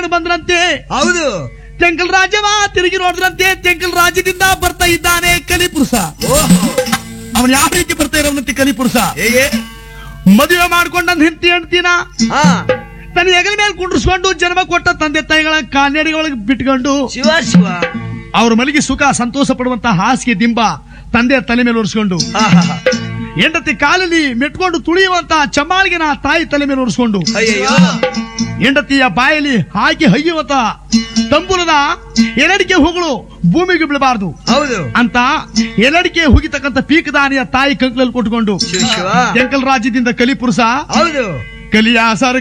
ಏನು ಬಂದ್ರಂತೆ ಹೌದು ತೆಂಕಲ್ ರಾಜವ ತಿರುಗಿ ನೋಡಿದ್ರಂತೆ ತೆಂಕಲ್ ರಾಜ್ಯದಿಂದ ಬರ್ತಾ ಇದ್ದಾನೆ ಕಲಿಪುರುಷ ಓಹೋ ಅವನು ಯಾವ ರೀತಿ ಬರ್ತಾ ಇರೋನಂತೆ ಕಲಿಪುರುಷ ಹೇಗೆ ಮದುವೆ ಮಾಡ್ಕೊಂಡ ಹೆಂಡತಿ ಹೆಂಡ್ತಿನ ಹಾ ತನ್ನ ಹೆಗಲ ಮೇಲೆ ಕುಂಡ್ರಿಸ್ಕೊಂಡು ಜನ್ಮ ಕೊಟ್ಟ ತಂದೆ ತಾಯಿಗಳ ಕಾಲ್ನಡಿಗಳಿಗೆ ಬಿಟ್ಕೊಂಡು ಶಿವ ಶಿವ ಅವ್ರ ಮನೆಗೆ ಸುಖ ಸಂತೋಷ ಪಡುವಂತ ಹಾಸಿಗೆ ದಿಂಬ ತಂದೆ ತಲೆ ಮೇಲೆ ಒರೆಸ್ಕೊಂಡು ಹಾ ಹಾ ಹಾ. ಹೆಂಡತಿ ಕಾಲಲ್ಲಿ ಮೆಟ್ಕೊಂಡು ತುಳಿಯುವಂತ ಚಮ್ಮಾಳಿಗೆನ ತಾಯಿ ತಲೆ ಮೇಲೆ ಒರೆಸ್ಕೊಂಡು ಅಯ್ಯಯ್ಯೋ ಹೆಂಡತಿಯ ಬಾಯಲ್ಲಿ ಹಾಕಿ ಹಯ್ಯುವಂತ ತಂಬುರದ ಎರಡಿಕೆ ಹೂಗಳು ಭೂಮಿಗೆ ಬೀಳಬಾರದು ಹೌದು ಅಂತ ಎರಡಿಕೆ ಹುಗಿತಕ್ಕಂತ ಪೀಕದಾನಿಯ ತಾಯಿ ಕಂಕ್ಲಲ್ಲಿ ಕೊಟ್ಕೊಂಡು ಶಿವ ಶಿವ ಎಂಕಲ್ ರಾಜ್ಯದಿಂದ ಕಲಿಪುರುಷ ಹೌದು ಕಲಿಯ ಸರ್